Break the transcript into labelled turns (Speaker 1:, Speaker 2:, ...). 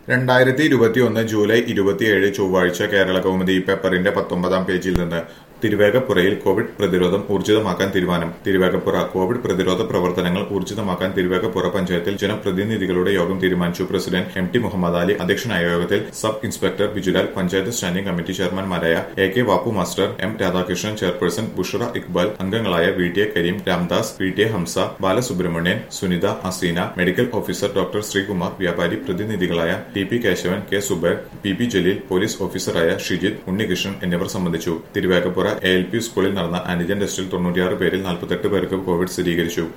Speaker 1: രണ്ടായിരത്തി ഇരുപത്തിയൊന്ന് ജൂലൈ ഇരുപത്തിയേഴ് ചൊവ്വാഴ്ച കേരള കൗമുദി പേപ്പറിന്റെ പത്തൊമ്പതാം പേജിൽ നിന്ന് തിരുവേഗപ്പുറയിൽ കോവിഡ് പ്രതിരോധം ഊർജിതമാക്കാൻ തീരുമാനം തിരുവേഗപ്പുറ കോവിഡ് പ്രതിരോധ പ്രവർത്തനങ്ങൾ ഊർജിതമാക്കാൻ തിരുവേഗപ്പുറ പഞ്ചായത്തിൽ ജനപ്രതിനിധികളുടെ യോഗം തീരുമാനിച്ചു president M T Muhammad Ali അധ്യക്ഷനായ യോഗത്തിൽ sub inspector Bijulal panchayat standing committee ചെയർമാൻമാരായ A K Vappu master M Radhakrishnan chairperson Bushara Iqbal അംഗങ്ങളായ V T A Kareem Ramdas V T A Hamsa Balasubrahmanyan Sunitha Aseena medical officer doctor Sreekumar വ്യാപാരി പ്രതിനിധികളായ T P Kesavan K Subair P P Jaleel police ഓഫീസറായ ഷിജിത് ഉണ്ണികൃഷ്ണൻ എന്നിവർ സംബന്ധിച്ചു തിരുവേഗപ്പുറ എ എൽ പി സ്കൂളിൽ നടന്ന ആന്റിജൻ ടെസ്റ്റിൽ തൊണ്ണൂറ്റിയാറ് പേരിൽ നാൽപ്പത്തെട്ട് പേർക്ക് കോവിഡ് സ്ഥിരീകരിച്ചു